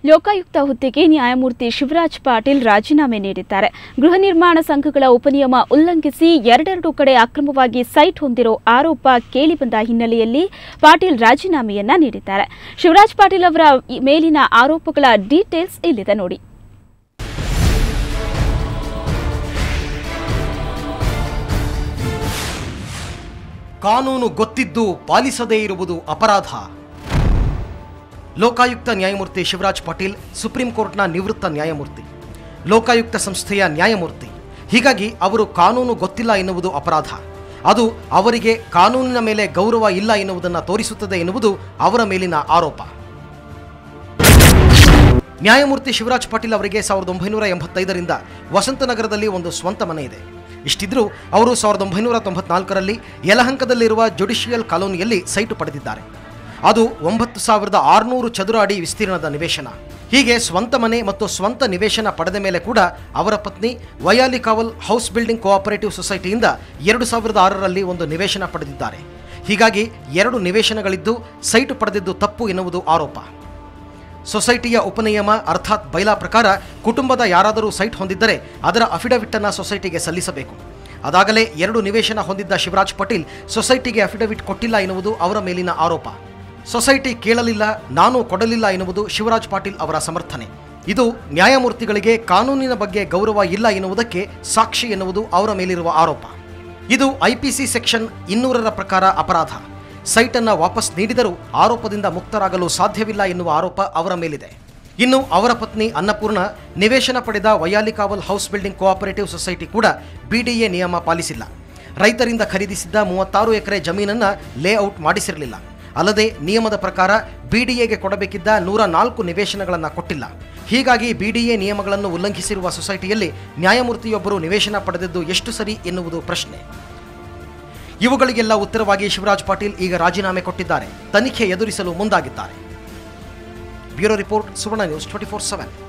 ಲೋಕಾಯುಕ್ತ ಹುದ್ದೆಗೆ ನ್ಯಾಯಮೂರ್ತಿ ಶಿವರಾಜ್ ಪಾಟೀಲ್ ರಾಜೀನಾಮೆ ನೀಡಿದ್ದಾರೆ ಗೃಹ ನಿರ್ಮಾಣ ಸಂಘಗಳ ಉಪನಿಯಮ ಉಲ್ಲಂಘಿಸಿ ಎರಡೆರಡು ಕಡೆ ಅಕ್ರಮವಾಗಿ ಸೈಟ್ ಹೊಂದಿರೋ ಆರೋಪ ಕೇಳಿಬಂದ ಹಿನ್ನೆಲೆಯಲ್ಲಿ ಪಾಟೀಲ್ ರಾಜೀನಾಮೆಯನ್ನ ನೀಡಿದ್ದಾರೆ ಶಿವರಾಜ್ ಪಾಟೀಲ್ ಅವರ ಈ ಮೇಲಿನ ಆರೋಪಗಳ ಡೀಟೇಲ್ಸ್ ಇಲ್ಲಿದೆ ನೋಡಿ ಕಾನೂನು ಗೊತ್ತಿದ್ದು ಪಾಲಿಸದೇ ಇರುವುದು ಅಪರಾಧ ಲೋಕಾಯುಕ್ತ ನ್ಯಾಯಮೂರ್ತಿ ಶಿವರಾಜ್ ಪಾಟೀಲ್ ಸುಪ್ರೀಂ ಕೋರ್ಟ್ನ ನಿವೃತ್ತ ನ್ಯಾಯಮೂರ್ತಿ ಲೋಕಾಯುಕ್ತ ಸಂಸ್ಥೆಯ ನ್ಯಾಯಮೂರ್ತಿ ಹೀಗಾಗಿ ಅವರು ಕಾನೂನು ಗೊತ್ತಿಲ್ಲ ಎನ್ನುವುದು ಅಪರಾಧ ಅದು ಅವರಿಗೆ ಕಾನೂನಿನ ಮೇಲೆ ಗೌರವ ಇಲ್ಲ ಎನ್ನುವುದನ್ನು ತೋರಿಸುತ್ತದೆ ಎನ್ನುವುದು ಅವರ ಮೇಲಿನ ಆರೋಪ ನ್ಯಾಯಮೂರ್ತಿ ಶಿವರಾಜ್ ಪಾಟೀಲ್ ಅವರಿಗೆ ಸಾವಿರದ ಒಂಬೈನೂರ ಎಂಬತ್ತೈದರಿಂದ ವಸಂತನಗರದಲ್ಲಿ ಒಂದು ಸ್ವಂತ ಮನೆ ಇದೆ ಇಷ್ಟಿದ್ರೂ ಅವರು ಸಾವಿರದ ಒಂಬೈನೂರ ತೊಂಬತ್ನಾಲ್ಕರಲ್ಲಿ ಯಲಹಂಕದಲ್ಲಿರುವ ಜುಡಿಷಿಯಲ್ ಕಾಲೋನಿಯಲ್ಲಿ ಸೈಟು ಪಡೆದಿದ್ದಾರೆ ಅದು ಒಂಬತ್ತು ಸಾವಿರದ ಆರುನೂರು ಚದುರ ಅಡಿ ವಿಸ್ತೀರ್ಣದ ನಿವೇಶನ ಹೀಗೆ ಸ್ವಂತ ಮನೆ ಮತ್ತು ಸ್ವಂತ ನಿವೇಶನ ಪಡೆದ ಮೇಲೆ ಕೂಡ ಅವರ ಪತ್ನಿ Vyali Kaval house building cooperative ಸೊಸೈಟಿಯಿಂದ ಎರಡು ಸಾವಿರದ ಆರರಲ್ಲಿ ಒಂದು ನಿವೇಶನ ಪಡೆದಿದ್ದಾರೆ ಹೀಗಾಗಿ ಎರಡು ನಿವೇಶನಗಳಿದ್ದು ಸೈಟು ಪಡೆದಿದ್ದು ತಪ್ಪು ಎನ್ನುವುದು ಆರೋಪ ಸೊಸೈಟಿಯ ಉಪನಿಯಮ ಅರ್ಥಾತ್ ಬೈಲಾ ಪ್ರಕಾರ ಕುಟುಂಬದ ಯಾರಾದರೂ ಸೈಟ್ ಹೊಂದಿದ್ದರೆ ಅದರ ಅಫಿಡವಿಟ್ ಅನ್ನು ಸೊಸೈಟಿಗೆ ಸಲ್ಲಿಸಬೇಕು ಅದಾಗಲೇ ಎರಡು ನಿವೇಶನ ಹೊಂದಿದ್ದ ಶಿವರಾಜ್ ಪಟೇಲ್ ಸೊಸೈಟಿಗೆ ಅಫಿಡವಿಟ್ ಕೊಟ್ಟಿಲ್ಲ ಎನ್ನುವುದು ಅವರ ಮೇಲಿನ ಆರೋಪ ಸೊಸೈಟಿ ಕೇಳಲಿಲ್ಲ ನಾನು ಕೊಡಲಿಲ್ಲ ಎನ್ನುವುದು ಶಿವರಾಜ್ ಪಾಟೀಲ್ ಅವರ ಸಮರ್ಥನೆ ಇದು ನ್ಯಾಯಮೂರ್ತಿಗಳಿಗೆ ಕಾನೂನಿನ ಬಗ್ಗೆ ಗೌರವ ಇಲ್ಲ ಎನ್ನುವುದಕ್ಕೆ ಸಾಕ್ಷಿ ಎನ್ನುವುದು ಅವರ ಮೇಲಿರುವ ಆರೋಪ ಇದು ಐಪಿಸಿ ಸೆಕ್ಷನ್ ಇನ್ನೂರರ ಪ್ರಕಾರ ಅಪರಾಧ ಸೈಟನ್ನು ವಾಪಸ್ ನೀಡಿದರೂ ಆರೋಪದಿಂದ ಮುಕ್ತರಾಗಲು ಸಾಧ್ಯವಿಲ್ಲ ಎನ್ನುವ ಆರೋಪ ಅವರ ಮೇಲಿದೆ ಇನ್ನು ಅವರ ಪತ್ನಿ ಅನ್ನಪೂರ್ಣ ನಿವೇಶನ ಪಡೆದ Vyalikaval house building cooperative society ಕೂಡ ಬಿಡಿಎ ನಿಯಮ ಪಾಲಿಸಿಲ್ಲ ರೈತರಿಂದ ಖರೀದಿಸಿದ್ದ ಮೂವತ್ತಾರು ಎಕರೆ ಜಮೀನನ್ನು ಲೇಔಟ್ ಮಾಡಿಸಿರಲಿಲ್ಲ ಅಲ್ಲದೆ ನಿಯಮದ ಪ್ರಕಾರ ಬಿಡಿಎಗೆ ಕೊಡಬೇಕಿದ್ದ ನೂರ ನಾಲ್ಕು ನಿವೇಶನಗಳನ್ನು ಕೊಟ್ಟಿಲ್ಲ ಹೀಗಾಗಿ ಬಿಡಿಎ ನಿಯಮಗಳನ್ನು ಉಲ್ಲಂಘಿಸಿರುವ ಸೊಸೈಟಿಯಲ್ಲಿ ನ್ಯಾಯಮೂರ್ತಿಯೊಬ್ಬರು ನಿವೇಶನ ಪಡೆದಿದ್ದು ಎಷ್ಟು ಸರಿ ಎನ್ನುವುದು ಪ್ರಶ್ನೆ ಇವುಗಳಿಗೆಲ್ಲ ಉತ್ತರವಾಗಿ ಶಿವರಾಜ್ ಪಾಟೀಲ್ ಈಗ ರಾಜೀನಾಮೆ ಕೊಟ್ಟಿದ್ದಾರೆ ತನಿಖೆ ಎದುರಿಸಲು ಮುಂದಾಗಿದ್ದಾರೆ bureau report Suvarna news twenty four seven